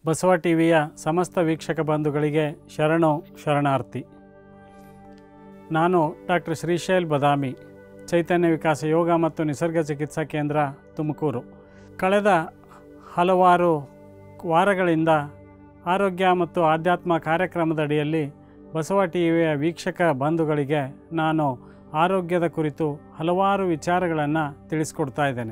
ಬಸವ ಟಿವಿಯ ಸಮಸ್ತ ವೀಕ್ಷಕ ಬಂಧುಗಳಿಗೆ ಶರಣು ಶರಣಾರ್ಥಿ ನಾನು ಡಾಕ್ಟರ್ ಶ್ರೀಶೈಲ್ ಬದಾಮಿ ಚೈತನ್ಯ ವಿಕಾಸ ಯೋಗ ಮತ್ತು ನಿಸರ್ಗ ಚಿಕಿತ್ಸಾ ಕೇಂದ್ರ ತುಮಕೂರು ಕಳೆದ ಹಲವಾರು ವಾರಗಳಿಂದ ಆರೋಗ್ಯ ಮತ್ತು ಆಧ್ಯಾತ್ಮ ಕಾರ್ಯಕ್ರಮದ ಅಡಿಯಲ್ಲಿ ಬಸವ ಟಿವಿಯ ವೀಕ್ಷಕ ಬಂಧುಗಳಿಗೆ ನಾನು ಆರೋಗ್ಯದ ಕುರಿತು ಹಲವಾರು ವಿಚಾರಗಳನ್ನು ತಿಳಿಸ್ಕೊಡ್ತಾ ಇದ್ದೇನೆ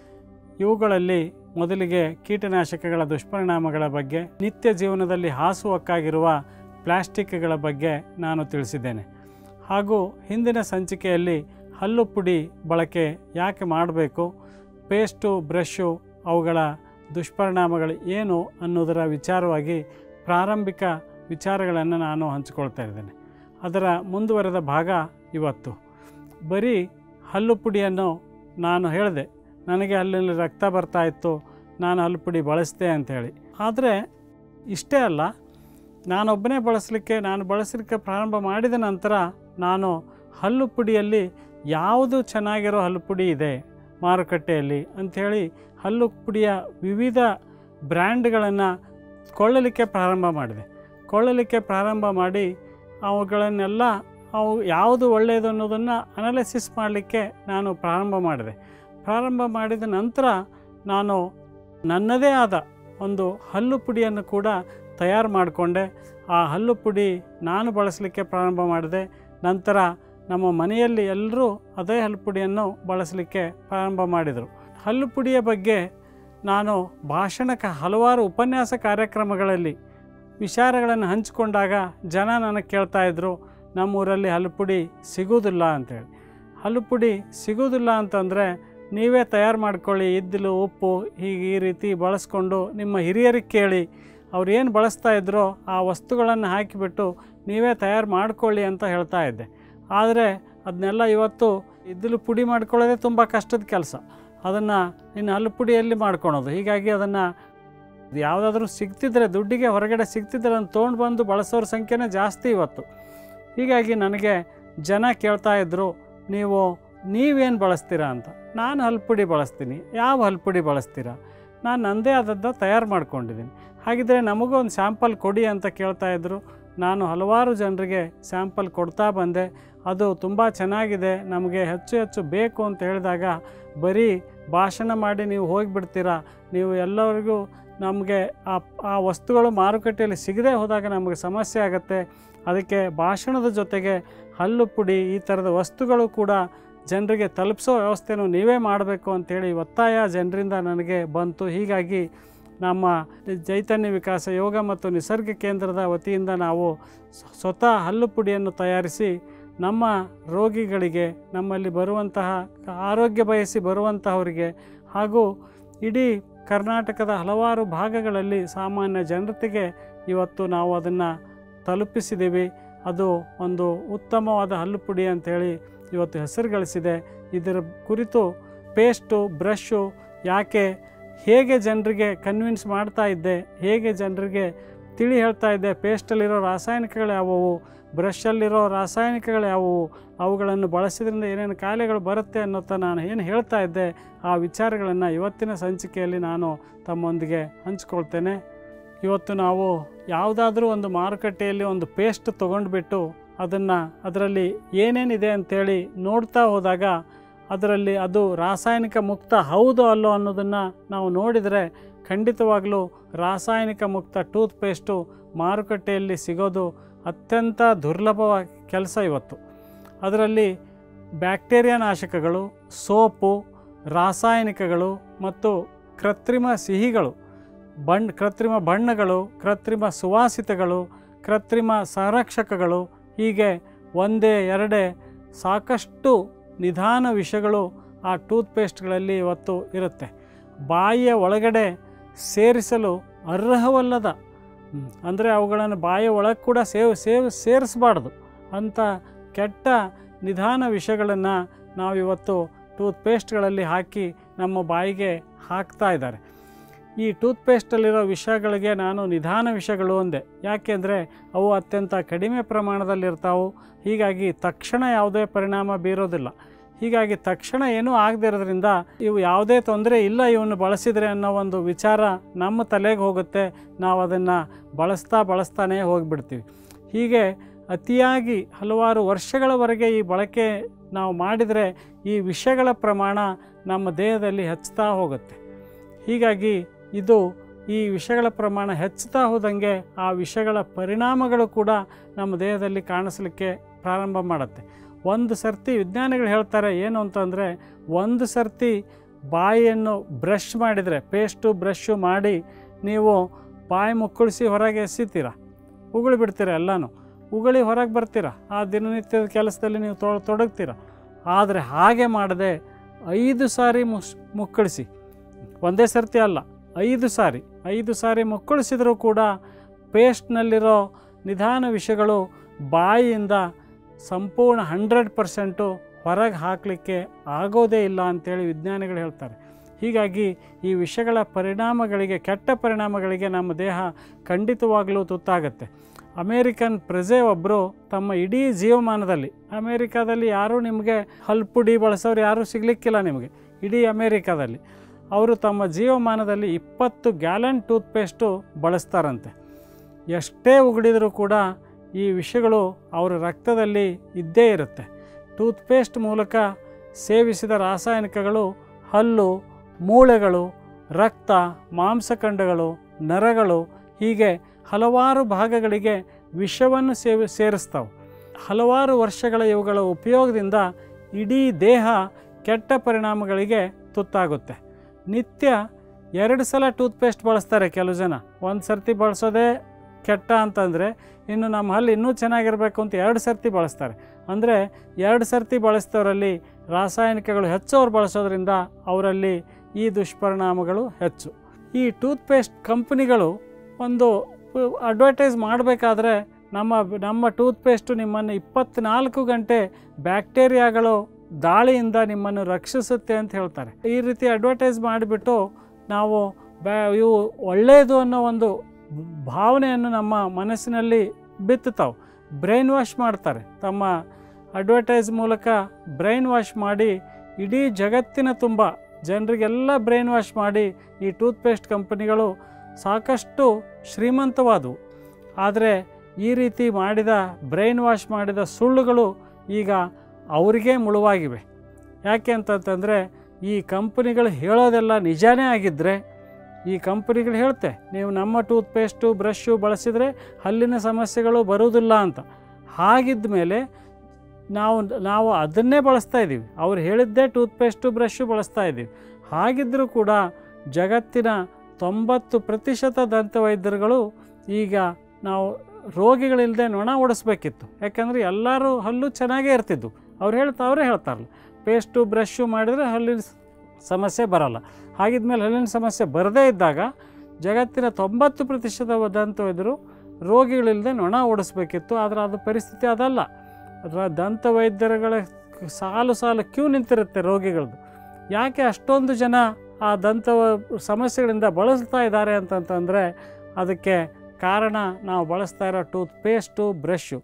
ಇವುಗಳಲ್ಲಿ ಮೊದಲಿಗೆ ಕೀಟನಾಶಕಗಳ ದುಷ್ಪರಿಣಾಮಗಳ ಬಗ್ಗೆ ನಿತ್ಯ ಜೀವನದಲ್ಲಿ ಹಾಸುಹಕ್ಕಾಗಿರುವ ಪ್ಲಾಸ್ಟಿಕ್ಗಳ ಬಗ್ಗೆ ನಾನು ತಿಳಿಸಿದ್ದೇನೆ ಹಾಗೂ ಹಿಂದಿನ ಸಂಚಿಕೆಯಲ್ಲಿ ಹಲ್ಲು ಪುಡಿ ಬಳಕೆ ಯಾಕೆ ಮಾಡಬೇಕು ಪೇಸ್ಟು ಬ್ರಷು ಅವುಗಳ ದುಷ್ಪರಿಣಾಮಗಳು ಏನು ಅನ್ನೋದರ ವಿಚಾರವಾಗಿ ಪ್ರಾರಂಭಿಕ ವಿಚಾರಗಳನ್ನು ನಾನು ಹಂಚಿಕೊಳ್ತಾ ಇದ್ದೇನೆ ಅದರ ಮುಂದುವರೆದ ಭಾಗ ಇವತ್ತು ಬರೀ ಹಲ್ಲು ಪುಡಿಯನ್ನು ನಾನು ಹೇಳಿದೆ ನನಗೆ ಅಲ್ಲಿಂದ ರಕ್ತ ಬರ್ತಾ ಇತ್ತು ನಾನು ಹಲ್ಲು ಪುಡಿ ಬಳಸಿದೆ ಅಂಥೇಳಿ ಆದರೆ ಇಷ್ಟೇ ಅಲ್ಲ ನಾನೊಬ್ಬನೇ ಬಳಸಲಿಕ್ಕೆ ನಾನು ಬಳಸಲಿಕ್ಕೆ ಪ್ರಾರಂಭ ಮಾಡಿದ ನಂತರ ನಾನು ಹಲ್ಲು ಪುಡಿಯಲ್ಲಿ ಯಾವುದು ಚೆನ್ನಾಗಿರೋ ಹಲ್ಲು ಪುಡಿ ಇದೆ ಮಾರುಕಟ್ಟೆಯಲ್ಲಿ ಅಂಥೇಳಿ ಹಲ್ಲು ಪುಡಿಯ ವಿವಿಧ ಬ್ರ್ಯಾಂಡ್ಗಳನ್ನು ಕೊಳ್ಳಲಿಕ್ಕೆ ಪ್ರಾರಂಭ ಮಾಡಿದೆ ಕೊಳ್ಳಲಿಕ್ಕೆ ಪ್ರಾರಂಭ ಮಾಡಿ ಅವುಗಳನ್ನೆಲ್ಲ ಅವು ಯಾವುದು ಒಳ್ಳೆಯದು ಅನ್ನೋದನ್ನು ಅನಾಲಿಸಿಸ್ ಮಾಡಲಿಕ್ಕೆ ನಾನು ಪ್ರಾರಂಭ ಮಾಡಿದೆ ಪ್ರಾರಂಭ ಮಾಡಿದ ನಂತರ ನಾನು ನನ್ನದೇ ಆದ ಒಂದು ಹಲ್ಲು ಪುಡಿಯನ್ನು ಕೂಡ ತಯಾರು ಮಾಡಿಕೊಂಡೆ ಆ ಹಲ್ಲು ಪುಡಿ ನಾನು ಬಳಸಲಿಕ್ಕೆ ಪ್ರಾರಂಭ ಮಾಡಿದೆ ನಂತರ ನಮ್ಮ ಮನೆಯಲ್ಲಿ ಎಲ್ಲರೂ ಅದೇ ಹಲ್ಲು ಪುಡಿಯನ್ನು ಬಳಸಲಿಕ್ಕೆ ಪ್ರಾರಂಭ ಮಾಡಿದರು ಹಲ್ಲು ಪುಡಿಯ ಬಗ್ಗೆ ನಾನು ಭಾಷಣಕ್ಕೆ ಹಲವಾರು ಉಪನ್ಯಾಸ ಕಾರ್ಯಕ್ರಮಗಳಲ್ಲಿ ವಿಚಾರಗಳನ್ನು ಹಂಚಿಕೊಂಡಾಗ ಜನ ನನಗೆ ಕೇಳ್ತಾ ಇದ್ದರು ನಮ್ಮೂರಲ್ಲಿ ಹಲ್ಲು ಪುಡಿ ಸಿಗೋದಿಲ್ಲ ಅಂತೇಳಿ ಹಲ್ಲು ಪುಡಿ ಸಿಗೋದಿಲ್ಲ ಅಂತಂದರೆ ನೀವೇ ತಯಾರು ಮಾಡ್ಕೊಳ್ಳಿ ಇದ್ದಿಲು ಉಪ್ಪು ಹೀಗೆ ಈ ರೀತಿ ಬಳಸ್ಕೊಂಡು ನಿಮ್ಮ ಹಿರಿಯರಿಗೆ ಕೇಳಿ ಅವ್ರು ಏನು ಬಳಸ್ತಾ ಇದ್ರೋ ಆ ವಸ್ತುಗಳನ್ನು ಹಾಕಿಬಿಟ್ಟು ನೀವೇ ತಯಾರು ಮಾಡ್ಕೊಳ್ಳಿ ಅಂತ ಹೇಳ್ತಾ ಇದ್ದೆ ಆದರೆ ಅದನ್ನೆಲ್ಲ ಇವತ್ತು ಇದ್ದಿಲು ಪುಡಿ ಮಾಡ್ಕೊಳ್ಳೋದೇ ತುಂಬ ಕಷ್ಟದ ಕೆಲಸ ಅದನ್ನು ಇನ್ನು ಹಲ್ಲು ಪುಡಿಯಲ್ಲಿ ಮಾಡ್ಕೊಳೋದು ಹೀಗಾಗಿ ಅದನ್ನು ಯಾವುದಾದ್ರೂ ಸಿಗ್ತಿದ್ರೆ ದುಡ್ಡಿಗೆ ಹೊರಗಡೆ ಸಿಗ್ತಿದ್ರೆ ಅದನ್ನು ತೊಗೊಂಡು ಬಂದು ಬಳಸೋರ ಸಂಖ್ಯೆನೇ ಜಾಸ್ತಿ ಇವತ್ತು ಹೀಗಾಗಿ ನನಗೆ ಜನ ಕೇಳ್ತಾ ಇದ್ದರು ನೀವು ನೀವೇನು ಬಳಸ್ತೀರಾ ಅಂತ ನಾನು ಹಲ್ಪುಡಿ ಬಳಸ್ತೀನಿ ಯಾವ ಹಲ್ಪುಡಿ ಬಳಸ್ತೀರಾ ನಾನು ನನ್ನದೇ ಆದದ್ದು ತಯಾರು ಮಾಡ್ಕೊಂಡಿದ್ದೀನಿ ಹಾಗಿದ್ದರೆ ನಮಗೂ ಒಂದು ಸ್ಯಾಂಪಲ್ ಕೊಡಿ ಅಂತ ಕೇಳ್ತಾ ಇದ್ದರು ನಾನು ಹಲವಾರು ಜನರಿಗೆ ಸ್ಯಾಂಪಲ್ ಕೊಡ್ತಾ ಬಂದೆ ಅದು ತುಂಬ ಚೆನ್ನಾಗಿದೆ ನಮಗೆ ಹೆಚ್ಚು ಹೆಚ್ಚು ಬೇಕು ಅಂತ ಹೇಳಿದಾಗ ಬರೀ ಭಾಷಣ ಮಾಡಿ ನೀವು ಹೋಗಿಬಿಡ್ತೀರಾ ನೀವು ಎಲ್ಲರಿಗೂ ನಮಗೆ ಆ ಆ ವಸ್ತುಗಳು ಮಾರುಕಟ್ಟೆಯಲ್ಲಿ ಸಿಗದೆ ಹೋದಾಗ ನಮಗೆ ಸಮಸ್ಯೆ ಆಗುತ್ತೆ ಅದಕ್ಕೆ ಭಾಷಣದ ಜೊತೆಗೆ ಹಲ್ಲು ಪುಡಿ ಈ ಥರದ ವಸ್ತುಗಳು ಕೂಡ ಜನರಿಗೆ ತಲುಪಿಸೋ ವ್ಯವಸ್ಥೆನೂ ನೀವೇ ಮಾಡಬೇಕು ಅಂಥೇಳಿ ಒತ್ತಾಯ ಜನರಿಂದ ನನಗೆ ಬಂತು ಹೀಗಾಗಿ ನಮ್ಮ ಚೈತನ್ಯ ವಿಕಾಸ ಯೋಗ ಮತ್ತು ನಿಸರ್ಗ ಕೇಂದ್ರದ ವತಿಯಿಂದ ನಾವು ಸ್ವತಃ ಹಲ್ಲು ಪುಡಿಯನ್ನು ತಯಾರಿಸಿ ನಮ್ಮ ರೋಗಿಗಳಿಗೆ ನಮ್ಮಲ್ಲಿ ಬರುವಂತಹ ಆರೋಗ್ಯ ಬಯಸಿ ಬರುವಂತಹವರಿಗೆ ಹಾಗೂ ಇಡೀ ಕರ್ನಾಟಕದ ಹಲವಾರು ಭಾಗಗಳಲ್ಲಿ ಸಾಮಾನ್ಯ ಜನತೆಗೆ ಇವತ್ತು ನಾವು ಅದನ್ನು ತಲುಪಿಸಿದ್ದೀವಿ ಅದು ಒಂದು ಉತ್ತಮವಾದ ಹಲ್ಲು ಪುಡಿ ಅಂಥೇಳಿ ಇವತ್ತು ಹೆಸರು ಗಳಿಸಿದೆ ಇದರ ಕುರಿತು ಪೇಸ್ಟು ಬ್ರಷು ಯಾಕೆ ಹೇಗೆ ಜನರಿಗೆ ಕನ್ವಿನ್ಸ್ ಮಾಡ್ತಾ ಇದ್ದೆ ಹೇಗೆ ಜನರಿಗೆ ತಿಳಿ ಹೇಳ್ತಾ ಇದ್ದೆ ಪೇಸ್ಟಲ್ಲಿರೋ ರಾಸಾಯನಿಕಗಳು ಯಾವುವು ಬ್ರಷಲ್ಲಿರೋ ರಾಸಾಯನಿಕಗಳು ಯಾವುವು ಅವುಗಳನ್ನು ಬಳಸಿದ್ರಿಂದ ಏನೇನು ಕಾಯಿಲೆಗಳು ಬರುತ್ತೆ ಅನ್ನೋತ ನಾನು ಏನು ಹೇಳ್ತಾ ಇದ್ದೆ ಆ ವಿಚಾರಗಳನ್ನು ಇವತ್ತಿನ ಸಂಚಿಕೆಯಲ್ಲಿ ನಾನು ತಮ್ಮೊಂದಿಗೆ ಹಂಚ್ಕೊಳ್ತೇನೆ ಇವತ್ತು ನಾವು ಯಾವುದಾದ್ರೂ ಒಂದು ಮಾರುಕಟ್ಟೆಯಲ್ಲಿ ಒಂದು ಪೇಸ್ಟ್ ತೊಗೊಂಡ್ಬಿಟ್ಟು ಅದನ್ನು ಅದರಲ್ಲಿ ಏನೇನಿದೆ ಅಂಥೇಳಿ ನೋಡ್ತಾ ಹೋದಾಗ ಅದರಲ್ಲಿ ಅದು ರಾಸಾಯನಿಕ ಮುಕ್ತ ಹೌದು ಅಲ್ಲೋ ಅನ್ನೋದನ್ನು ನಾವು ನೋಡಿದರೆ ಖಂಡಿತವಾಗಲೂ ರಾಸಾಯನಿಕ ಮುಕ್ತ ಟೂತ್ ಪೇಸ್ಟು ಮಾರುಕಟ್ಟೆಯಲ್ಲಿ ಸಿಗೋದು ಅತ್ಯಂತ ದುರ್ಲಭವ ಕೆಲಸ ಇವತ್ತು ಅದರಲ್ಲಿ ಬ್ಯಾಕ್ಟೀರಿಯಾ ನಾಶಕಗಳು ಸೋಪು ರಾಸಾಯನಿಕಗಳು ಮತ್ತು ಕೃತ್ರಿಮ ಸಿಹಿಗಳು ಬಣ್ಣ ಕೃತ್ರಿಮ ಬಣ್ಣಗಳು ಕೃತ್ರಿಮ ಸುವಾಸಿತಗಳು ಕೃತ್ರಿಮ ಸಂರಕ್ಷಕಗಳು ಹೀಗೆ ಒಂದೇ ಎರಡೇ ಸಾಕಷ್ಟು ನಿಧಾನ ವಿಷಗಳು ಆ ಟೂತ್ಪೇಸ್ಟ್ಗಳಲ್ಲಿ ಇವತ್ತು ಇರುತ್ತೆ ಬಾಯಿಯ ಒಳಗಡೆ ಸೇರಿಸಲು ಅರ್ಹವಲ್ಲದ ಅಂದರೆ ಅವುಗಳನ್ನು ಬಾಯಿಯ ಒಳಗೆ ಕೂಡ ಸೇವ್ ಸೇವ್ ಸೇರಿಸಬಾರ್ದು ಅಂಥ ಕೆಟ್ಟ ನಿಧಾನ ವಿಷಗಳನ್ನು ನಾವಿವತ್ತು ಟೂತ್ಪೇಸ್ಟ್ಗಳಲ್ಲಿ ಹಾಕಿ ನಮ್ಮ ಬಾಯಿಗೆ ಹಾಕ್ತಾ ಇದ್ದಾರೆ ಈ ಟೂತ್ಪೇಸ್ಟಲ್ಲಿರೋ ವಿಷಗಳಿಗೆ ನಾನು ನಿಧಾನ ವಿಷಗಳು ಅಂದೆ ಯಾಕೆಂದರೆ ಅವು ಅತ್ಯಂತ ಕಡಿಮೆ ಪ್ರಮಾಣದಲ್ಲಿರ್ತಾವೆ ಹೀಗಾಗಿ ತಕ್ಷಣ ಯಾವುದೇ ಪರಿಣಾಮ ಬೀರೋದಿಲ್ಲ ಹೀಗಾಗಿ ತಕ್ಷಣ ಏನೂ ಆಗದೇ ಇರೋದ್ರಿಂದ ಇವು ಯಾವುದೇ ತೊಂದರೆ ಇಲ್ಲ ಇವನ್ನು ಬಳಸಿದರೆ ಅನ್ನೋ ಒಂದು ವಿಚಾರ ನಮ್ಮ ತಲೆಗೆ ಹೋಗುತ್ತೆ ನಾವು ಅದನ್ನು ಬಳಸ್ತಾ ಬಳಸ್ತಾನೇ ಹೋಗಿಬಿಡ್ತೀವಿ ಹೀಗೆ ಅತಿಯಾಗಿ ಹಲವಾರು ವರ್ಷಗಳವರೆಗೆ ಈ ಬಳಕೆ ನಾವು ಮಾಡಿದರೆ ಈ ವಿಷಗಳ ಪ್ರಮಾಣ ನಮ್ಮ ದೇಹದಲ್ಲಿ ಹೆಚ್ಚುತ್ತಾ ಹೋಗುತ್ತೆ ಹೀಗಾಗಿ ಇದು ಈ ವಿಷಗಳ ಪ್ರಮಾಣ ಹೆಚ್ಚುತ್ತಾ ಹೋದಂಗೆ ಆ ವಿಷಗಳ ಪರಿಣಾಮಗಳು ಕೂಡ ನಮ್ಮ ದೇಹದಲ್ಲಿ ಕಾಣಿಸ್ಲಿಕ್ಕೆ ಪ್ರಾರಂಭ ಮಾಡುತ್ತೆ ಒಂದು ಸರ್ತಿ ವಿಜ್ಞಾನಿಗಳು ಹೇಳ್ತಾರೆ ಏನು ಅಂತಂದರೆ ಒಂದು ಸರ್ತಿ ಬಾಯಿಯನ್ನು ಬ್ರಷ್ ಮಾಡಿದರೆ ಪೇಸ್ಟು ಬ್ರಷ್ಷು ಮಾಡಿ ನೀವು ಬಾಯಿ ಮುಕ್ಕಳಿಸಿ ಹೊರಗೆ ಎಸಿತೀರ ಉಗುಳಿ ಬಿಡ್ತೀರ ಎಲ್ಲನೂ ಉಗುಳಿ ಹೊರಗೆ ಬರ್ತೀರ ಆ ದಿನನಿತ್ಯದ ಕೆಲಸದಲ್ಲಿ ನೀವು ತೊಡ ತೊಡಗ್ತೀರ ಆದರೆ ಹಾಗೆ ಮಾಡದೆ ಐದು ಸಾರಿ ಮುಸ್ ಮುಕ್ಕಳಿಸಿ ಒಂದೇ ಸರ್ತಿ ಅಲ್ಲ ಐದು ಸಾರಿ ಐದು ಸಾರಿ ಮುಕ್ಕಳಿಸಿದರೂ ಕೂಡ ಪೇಸ್ಟ್ನಲ್ಲಿರೋ ನಿಧಾನ ವಿಷಯಗಳು ಬಾಯಿಯಿಂದ ಸಂಪೂರ್ಣ ಹಂಡ್ರೆಡ್ ಪರ್ಸೆಂಟು ಹೊರಗೆ ಹಾಕಲಿಕ್ಕೆ ಆಗೋದೇ ಇಲ್ಲ ಅಂತೇಳಿ ವಿಜ್ಞಾನಿಗಳು ಹೇಳ್ತಾರೆ ಹೀಗಾಗಿ ಈ ವಿಷಯಗಳ ಪರಿಣಾಮಗಳಿಗೆ ಕೆಟ್ಟ ಪರಿಣಾಮಗಳಿಗೆ ನಮ್ಮ ದೇಹ ಖಂಡಿತವಾಗಲೂ ತುತ್ತಾಗುತ್ತೆ ಅಮೇರಿಕನ್ ಪ್ರಜೆ ಒಬ್ಬರು ತಮ್ಮ ಇಡೀ ಜೀವಮಾನದಲ್ಲಿ ಅಮೇರಿಕಾದಲ್ಲಿ ಯಾರೂ ನಿಮಗೆ ಹಲ್ಪುಡಿ ಬಳಸೋರು ಯಾರೂ ಸಿಗಲಿಕ್ಕಿಲ್ಲ ನಿಮಗೆ ಇಡೀ ಅಮೇರಿಕಾದಲ್ಲಿ ಅವರು ತಮ್ಮ ಜೀವಮಾನದಲ್ಲಿ ಇಪ್ಪತ್ತು ಗ್ಯಾಲನ್ ಟೂತ್ಪೇಸ್ಟು ಬಳಸ್ತಾರಂತೆ ಎಷ್ಟೇ ಉಗುಳಿದರೂ ಕೂಡ ಈ ವಿಷಗಳು ಅವರ ರಕ್ತದಲ್ಲಿ ಇದ್ದೇ ಇರುತ್ತೆ ಟೂತ್ಪೇಸ್ಟ್ ಮೂಲಕ ಸೇವಿಸಿದ ರಾಸಾಯನಿಕಗಳು ಹಲ್ಲು ಮೂಳೆಗಳು ರಕ್ತ ಮಾಂಸಖಂಡಗಳು ನರಗಳು ಹೀಗೆ ಹಲವಾರು ಭಾಗಗಳಿಗೆ ವಿಷವನ್ನು ಸೇವಿ ಸೇರಿಸ್ತಾವೆ ಹಲವಾರು ವರ್ಷಗಳ ಇವುಗಳ ಉಪಯೋಗದಿಂದ ಇಡೀ ದೇಹ ಕೆಟ್ಟ ಪರಿಣಾಮಗಳಿಗೆ ತುತ್ತಾಗುತ್ತೆ ನಿತ್ಯ ಎರಡು ಸಲ ಟೂತ್ಪೇಸ್ಟ್ ಬಳಸ್ತಾರೆ ಕೆಲವು ಜನ ಒಂದು ಸರ್ತಿ ಬಳಸೋದೇ ಕೆಟ್ಟ ಅಂತಂದರೆ ಇನ್ನು ನಮ್ಮ ಹಲ್ಲು ಇನ್ನೂ ಚೆನ್ನಾಗಿರಬೇಕು ಅಂತ ಎರಡು ಸರ್ತಿ ಬಳಸ್ತಾರೆ ಅಂದರೆ ಎರಡು ಸರ್ತಿ ಬಳಸಿದವರಲ್ಲಿ ರಾಸಾಯನಿಕಗಳು ಹೆಚ್ಚು ಬಳಸೋದ್ರಿಂದ ಅವರಲ್ಲಿ ಈ ದುಷ್ಪರಿಣಾಮಗಳು ಹೆಚ್ಚು ಈ ಟೂತ್ಪೇಸ್ಟ್ ಕಂಪ್ನಿಗಳು ಒಂದು ಅಡ್ವರ್ಟೈಸ್ ಮಾಡಬೇಕಾದ್ರೆ ನಮ್ಮ ನಮ್ಮ ಟೂತ್ಪೇಸ್ಟು ನಿಮ್ಮನ್ನು ಇಪ್ಪತ್ತ್ನಾಲ್ಕು ಗಂಟೆ ಬ್ಯಾಕ್ಟೀರಿಯಾಗಳು ದಾಳಿಯಿಂದ ನಿಮ್ಮನ್ನು ರಕ್ಷಿಸುತ್ತೆ ಅಂತ ಹೇಳ್ತಾರೆ ಈ ರೀತಿ ಅಡ್ವರ್ಟೈಸ್ ಮಾಡಿಬಿಟ್ಟು ನಾವು ಬ್ಯಾ ಇವು ಒಳ್ಳೆಯದು ಅನ್ನೋ ಒಂದು ಭಾವನೆಯನ್ನು ನಮ್ಮ ಮನಸ್ಸಿನಲ್ಲಿ ಬಿತ್ತುತ್ತಾವೆ ಬ್ರೈನ್ ವಾಶ್ ಮಾಡ್ತಾರೆ ತಮ್ಮ ಅಡ್ವರ್ಟೈಸ್ ಮೂಲಕ ಬ್ರೈನ್ ವಾಶ್ ಮಾಡಿ ಇಡೀ ಜಗತ್ತಿನ ತುಂಬ ಜನರಿಗೆಲ್ಲ ಬ್ರೈನ್ ವಾಶ್ ಮಾಡಿ ಈ ಟೂತ್ಪೇಸ್ಟ್ ಕಂಪನಿಗಳು ಸಾಕಷ್ಟು ಶ್ರೀಮಂತವಾದವು ಆದರೆ ಈ ರೀತಿ ಮಾಡಿದ ಬ್ರೈನ್ ವಾಶ್ ಮಾಡಿದ ಸುಳ್ಳುಗಳು ಈಗ ಅವರಿಗೇ ಮುಳುವಾಗಿವೆ ಯಾಕೆ ಅಂತಂತಂದರೆ ಈ ಕಂಪನಿಗಳು ಹೇಳೋದೆಲ್ಲ ನಿಜಾನೇ ಆಗಿದ್ದರೆ ಈ ಕಂಪನಿಗಳು ಹೇಳುತ್ತೆ ನೀವು ನಮ್ಮ ಟೂತ್ಪೇಸ್ಟು ಬ್ರಷ್ಷು ಬಳಸಿದರೆ ಹಲ್ಲಿನ ಸಮಸ್ಯೆಗಳು ಬರುವುದಿಲ್ಲ ಅಂತ ಹಾಗಿದ್ದ ಮೇಲೆ ನಾವು ನಾವು ಅದನ್ನೇ ಬಳಸ್ತಾ ಇದ್ದೀವಿ ಅವ್ರು ಹೇಳಿದ್ದೇ ಟೂತ್ಪೇಸ್ಟು ಬ್ರಷ್ಷು ಬಳಸ್ತಾ ಇದ್ದೀವಿ ಹಾಗಿದ್ದರೂ ಕೂಡ ಜಗತ್ತಿನ ತೊಂಬತ್ತು ಪ್ರತಿಶತ ದಂತವೈದ್ಯರುಗಳು ಈಗ ನಾವು ರೋಗಿಗಳಿಲ್ಲದೆ ನೊಣ ಓಡಿಸ್ಬೇಕಿತ್ತು ಯಾಕಂದರೆ ಎಲ್ಲರೂ ಹಲ್ಲು ಚೆನ್ನಾಗೇ ಇರ್ತಿದ್ದು ಅವ್ರು ಹೇಳ್ತಾ ಅವರೇ ಹೇಳ್ತಾರಲ್ಲ ಪೇಸ್ಟು ಬ್ರಷ್ಷು ಮಾಡಿದರೆ ಹಲ್ಲಿನ ಸ- ಸಮಸ್ಯೆ ಬರಲ್ಲ ಹಾಗಿದ್ಮೇಲೆ ಹಲ್ಲಿನ ಸಮಸ್ಯೆ ಬರದೇ ಇದ್ದಾಗ ಜಗತ್ತಿನ ತೊಂಬತ್ತು ಪ್ರತಿಶತ ದಂತವೈದ್ಯರು ರೋಗಿಗಳಿಲ್ಲದೆ ನೊಣ ಓಡಿಸ್ಬೇಕಿತ್ತು ಆದರೆ ಅದು ಪರಿಸ್ಥಿತಿ ಅದಲ್ಲ ರ- ದಂತವೈದ್ಯರುಗಳ ಸಾಲು ಸಾಲು ಕ್ಯೂ ನಿಂತಿರುತ್ತೆ ರೋಗಿಗಳದ್ದು ಯಾಕೆ ಅಷ್ಟೊಂದು ಜನ ಆ ದಂತ ಸಮಸ್ಯೆಗಳಿಂದ ಬಳಸ್ತಾ ಇದ್ದಾರೆ ಅಂತಂತಂದರೆ ಅದಕ್ಕೆ ಕಾರಣ ನಾವು ಬಳಸ್ತಾ ಇರೋ ಟೂತ್ ಪೇಸ್ಟು ಬ್ರಷ್ಷು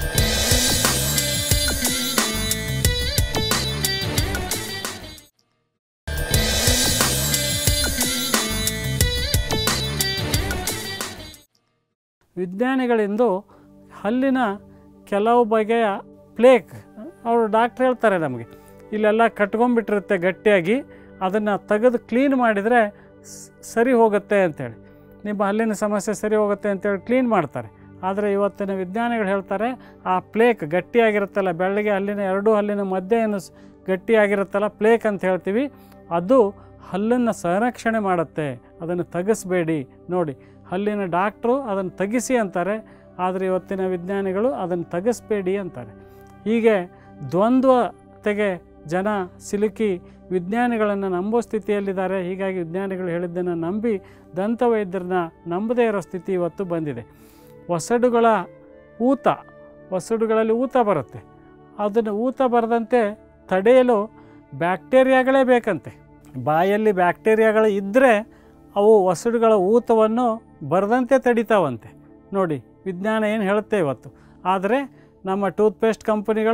ವಿಜ್ಞಾನಿಗಳಿಂದು ಹಲ್ಲಿನ ಕೆಲವು ಬಗೆಯ ಪ್ಲೇಕ್ ಅವರು ಡಾಕ್ಟ್ರ್ ಹೇಳ್ತಾರೆ ನಮಗೆ ಇಲ್ಲೆಲ್ಲ ಕಟ್ಕೊಂಡ್ಬಿಟ್ಟಿರುತ್ತೆ ಗಟ್ಟಿಯಾಗಿ ಅದನ್ನು ತೆಗೆದು ಕ್ಲೀನ್ ಮಾಡಿದರೆ ಸ್- ಸರಿ ಹೋಗುತ್ತೆ ಅಂತೇಳಿ ನಿಮ್ಮ ಹಲ್ಲಿನ ಸಮಸ್ಯೆ ಸರಿ ಹೋಗುತ್ತೆ ಅಂತೇಳಿ ಕ್ಲೀನ್ ಮಾಡ್ತಾರೆ ಆದರೆ ಇವತ್ತಿನ ವಿಜ್ಞಾನಿಗಳು ಹೇಳ್ತಾರೆ ಆ ಪ್ಲೇಕ್ ಗಟ್ಟಿಯಾಗಿರುತ್ತಲ್ಲ ಬೆಳ್ಳಗೆ ಹಲ್ಲಿನ ಎರಡೂ ಹಲ್ಲಿನ ಮಧ್ಯೆ ಏನು ಸ್- ಗಟ್ಟಿಯಾಗಿರುತ್ತಲ್ಲ ಪ್ಲೇಕ್ ಅಂತ ಹೇಳ್ತೀವಿ ಅದು ಹಲ್ಲನ್ನು ಸಂರಕ್ಷಣೆ ಮಾಡುತ್ತೆ ಅದನ್ನು ತೆಗೆಸಬೇಡಿ ನೋಡಿ ಹಲ್ಲಿನ ಡಾಕ್ಟ್ರು ಅದನ್ನು ತೆಗಿಸಿ ಅಂತಾರೆ ಆದರೆ ಇವತ್ತಿನ ವಿಜ್ಞಾನಿಗಳು ಅದನ್ನು ತೆಗೆಸಬೇಡಿ ಅಂತಾರೆ ಹೀಗೆ ದ್ವಂದ್ವತೆಗೆ ಜನ ಸಿಲುಕಿ ವಿಜ್ಞಾನಿಗಳನ್ನು ನಂಬೋ ಸ್ಥಿತಿಯಲ್ಲಿದ್ದಾರೆ ಹೀಗಾಗಿ ವಿಜ್ಞಾನಿಗಳು ಹೇಳಿದ್ದನ್ನು ನಂಬಿ ದಂತವೈದ್ಯರನ್ನ ನಂಬದೇ ಇರೋ ಸ್ಥಿತಿ ಇವತ್ತು ಬಂದಿದೆ ಒಸಡುಗಳ ಊತ ಒಸಡುಗಳಲ್ಲಿ ಊತ ಬರುತ್ತೆ ಅದನ್ನು ಊತ ಬರದಂತೆ ತಡೆಯಲು ಬ್ಯಾಕ್ಟೀರಿಯಾಗಳೇ ಬೇಕಂತೆ ಬಾಯಲ್ಲಿ ಬ್ಯಾಕ್ಟೀರಿಯಾಗಳು ಇದ್ದರೆ ಅವು ಒಸಡುಗಳ ಊತವನ್ನು ಬರದಂತೆ ತಡಿತಾವಂತೆ ನೋಡಿ ವಿಜ್ಞಾನ ಏನು ಹೇಳುತ್ತೆ ಇವತ್ತು ಆದರೆ ನಮ್ಮ ಟೂತ್ಪೇಸ್ಟ್ ಕಂಪನಿಗಳು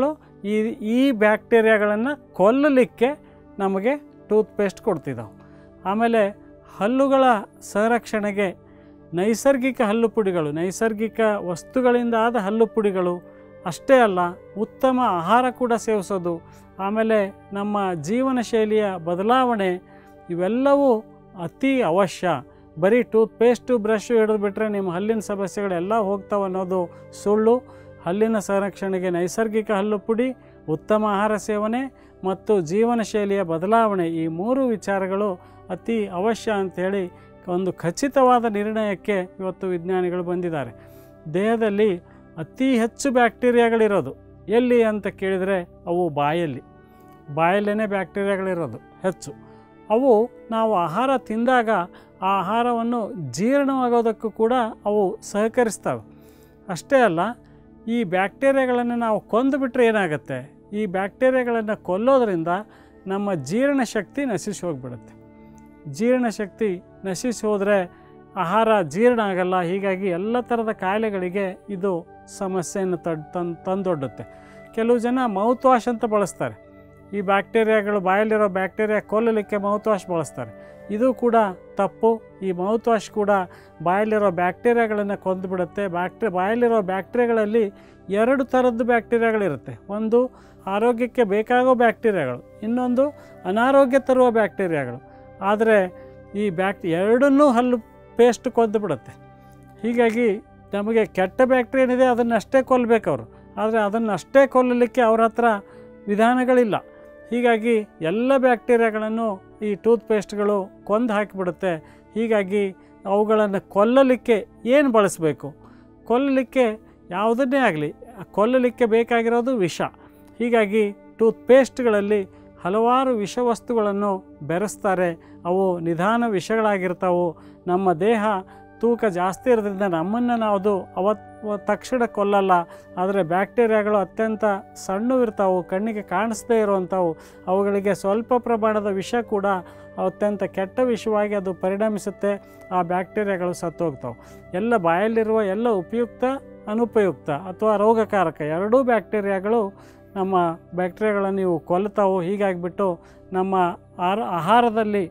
ಈ ಈ ಬ್ಯಾಕ್ಟೀರಿಯಾಗಳನ್ನು ಕೊಲ್ಲಲಿಕ್ಕೆ ನಮಗೆ ಟೂತ್ಪೇಸ್ಟ್ ಕೊಡ್ತಿದ್ದಾವೆ ಆಮೇಲೆ ಹಲ್ಲುಗಳ ಸಂರಕ್ಷಣೆಗೆ ನೈಸರ್ಗಿಕ ಹಲ್ಲು ಪುಡಿಗಳು ನೈಸರ್ಗಿಕ ವಸ್ತುಗಳಿಂದ ಆದ ಹಲ್ಲು ಪುಡಿಗಳು ಅಷ್ಟೇ ಅಲ್ಲ ಉತ್ತಮ ಆಹಾರ ಕೂಡ ಸೇವಿಸೋದು ಆಮೇಲೆ ನಮ್ಮ ಜೀವನ ಶೈಲಿಯ ಬದಲಾವಣೆ ಇವೆಲ್ಲವೂ ಅತಿ ಅವಶ್ಯ ಬರೀ ಟೂತ್ಪೇಸ್ಟು ಬ್ರಷ್ ಹಿಡಿದು ಬಿಟ್ಟರೆ ನಿಮ್ಮ ಹಲ್ಲಿನ ಸಮಸ್ಯೆಗಳೆಲ್ಲ ಹೋಗ್ತಾವೆ ಅನ್ನೋದು ಸುಳ್ಳು ಹಲ್ಲಿನ ಸಂರಕ್ಷಣೆಗೆ ನೈಸರ್ಗಿಕ ಹಲ್ಲು ಪುಡಿ ಉತ್ತಮ ಆಹಾರ ಸೇವನೆ ಮತ್ತು ಜೀವನ ಶೈಲಿಯ ಬದಲಾವಣೆ ಈ ಮೂರು ವಿಚಾರಗಳು ಅತಿ ಅವಶ್ಯ ಅಂಥೇಳಿ ಒಂದು ಖಚಿತವಾದ ನಿರ್ಣಯಕ್ಕೆ ಇವತ್ತು ವಿಜ್ಞಾನಿಗಳು ಬಂದಿದ್ದಾರೆ ದೇಹದಲ್ಲಿ ಅತಿ ಹೆಚ್ಚು ಬ್ಯಾಕ್ಟೀರಿಯಾಗಳಿರೋದು ಎಲ್ಲಿ ಅಂತ ಕೇಳಿದರೆ ಅವು ಬಾಯಲ್ಲಿ ಬಾಯಲ್ಲೇ ಬ್ಯಾಕ್ಟೀರಿಯಾಗಳಿರೋದು ಹೆಚ್ಚು ಅವು ನಾವು ಆಹಾರ ತಿಂದಾಗ ಆ ಆಹಾರವನ್ನು ಜೀರ್ಣವಾಗೋದಕ್ಕೂ ಕೂಡ ಅವು ಸಹಕರಿಸ್ತವೆ ಅಷ್ಟೇ ಅಲ್ಲ ಈ ಬ್ಯಾಕ್ಟೀರಿಯಾಗಳನ್ನು ನಾವು ಕೊಂದುಬಿಟ್ರೆ ಏನಾಗುತ್ತೆ ಈ ಬ್ಯಾಕ್ಟೀರಿಯಾಗಳನ್ನು ಕೊಲ್ಲೋದ್ರಿಂದ ನಮ್ಮ ಜೀರ್ಣಶಕ್ತಿ ನಶಿಸಿ ಹೋಗ್ಬಿಡುತ್ತೆ ಜೀರ್ಣಶಕ್ತಿ ನಶಿಸಿ ಹೋದರೆ ಆಹಾರ ಜೀರ್ಣ ಆಗಲ್ಲ ಹೀಗಾಗಿ ಎಲ್ಲ ಥರದ ಕಾಯಿಲೆಗಳಿಗೆ ಇದು ಸಮಸ್ಯೆಯನ್ನು ತಡ್ ತಂದು ತಂದೊಡ್ಡುತ್ತೆ ಕೆಲವು ಜನ ಮೌತ್ ವಾಶ್ ಅಂತ ಬಳಸ್ತಾರೆ ಈ ಬ್ಯಾಕ್ಟೀರಿಯಾಗಳು ಬಾಯಲ್ಲಿರೋ ಬ್ಯಾಕ್ಟೀರಿಯಾ ಕೊಲ್ಲಲಿಕ್ಕೆ ಮೌತ್ ವಾಶ್ ಬಳಸ್ತಾರೆ ಇದು ಕೂಡ ತಪ್ಪು ಈ ಮೌತ್ ವಾಶ್ ಕೂಡ ಬಾಯಲ್ಲಿರೋ ಬ್ಯಾಕ್ಟೀರಿಯಾಗಳನ್ನು ಕೊಂದುಬಿಡುತ್ತೆ ಬ್ಯಾಕ್ಟೀರಿಯಾ ಬಾಯಲ್ಲಿರೋ ಬ್ಯಾಕ್ಟೀರಿಯಾಗಳಲ್ಲಿ ಎರಡು ಥರದ್ದು ಬ್ಯಾಕ್ಟೀರಿಯಾಗಳಿರುತ್ತೆ ಒಂದು ಆರೋಗ್ಯಕ್ಕೆ ಬೇಕಾಗೋ ಬ್ಯಾಕ್ಟೀರಿಯಾಗಳು ಇನ್ನೊಂದು ಅನಾರೋಗ್ಯ ತರುವ ಬ್ಯಾಕ್ಟೀರಿಯಾಗಳು ಆದರೆ ಈ ಬ್ಯಾಕ್ಟಿ ಎರಡನ್ನೂ ಹಲ್ಲು ಪೇಸ್ಟ್ ಕೊಂದು ಬಿಡುತ್ತೆ ಹೀಗಾಗಿ ನಮಗೆ ಕೆಟ್ಟ ಬ್ಯಾಕ್ಟ್ರಿ ಏನಿದೆ ಅದನ್ನಷ್ಟೇ ಕೊಲ್ಲಬೇಕು ಅವರು ಆದರೆ ಅದನ್ನಷ್ಟೇ ಕೊಲ್ಲಲಿಕ್ಕೆ ಅವ್ರ ಹತ್ರ ವಿಧಾನಗಳಿಲ್ಲ ಹೀಗಾಗಿ ಎಲ್ಲ ಬ್ಯಾಕ್ಟೀರಿಯಾಗಳನ್ನು ಈ ಟೂತ್ಪೇಸ್ಟ್ಗಳು ಕೊಂದು ಹಾಕಿಬಿಡುತ್ತೆ ಹೀಗಾಗಿ ಅವುಗಳನ್ನು ಕೊಲ್ಲಲಿಕ್ಕೆ ಏನು ಬಳಸಬೇಕು ಕೊಲ್ಲಲಿಕ್ಕೆ ಯಾವುದನ್ನೇ ಆಗಲಿ ಕೊಲ್ಲಲಿಕ್ಕೆ ಬೇಕಾಗಿರೋದು ವಿಷ ಹೀಗಾಗಿ ಟೂತ್ಪೇಸ್ಟ್ಗಳಲ್ಲಿ ಹಲವಾರು ವಿಷವಸ್ತುಗಳನ್ನು ಬೆರೆಸ್ತಾರೆ ಅವು ನಿಧಾನ ವಿಷಗಳಾಗಿರ್ತಾವೆ ನಮ್ಮ ದೇಹ ತೂಕ ಜಾಸ್ತಿ ಇರೋದ್ರಿಂದ ನಮ್ಮನ್ನು ನಾವು ಅದು ಅವತ್ ತಕ್ಷಣ ಕೊಲ್ಲಲ್ಲ ಆದರೆ ಬ್ಯಾಕ್ಟೀರಿಯಾಗಳು ಅತ್ಯಂತ ಸಣ್ಣವಿರ್ತಾವೆ ಕಣ್ಣಿಗೆ ಕಾಣಿಸದೇ ಇರುವಂಥವು ಅವುಗಳಿಗೆ ಸ್ವಲ್ಪ ಪ್ರಮಾಣದ ವಿಷ ಕೂಡ ಅತ್ಯಂತ ಕೆಟ್ಟ ವಿಷವಾಗಿ ಅದು ಪರಿಣಮಿಸುತ್ತೆ ಆ ಬ್ಯಾಕ್ಟೀರಿಯಾಗಳು ಸತ್ತೋಗ್ತಾವೆ ಎಲ್ಲ ಬಾಯಲ್ಲಿರುವ ಎಲ್ಲ ಉಪಯುಕ್ತ ಅನುಪಯುಕ್ತ ಅಥವಾ ರೋಗಕಾರಕ ಎರಡೂ ಬ್ಯಾಕ್ಟೀರಿಯಾಗಳು ನಮ್ಮ ಬ್ಯಾಕ್ಟೀರಿಯಾಗಳನ್ನು ನೀವು ಕೊಲ್ತಾವು ಹೀಗಾಗಿಬಿಟ್ಟು ನಮ್ಮ ಆರ ಆಹಾರದಲ್ಲಿ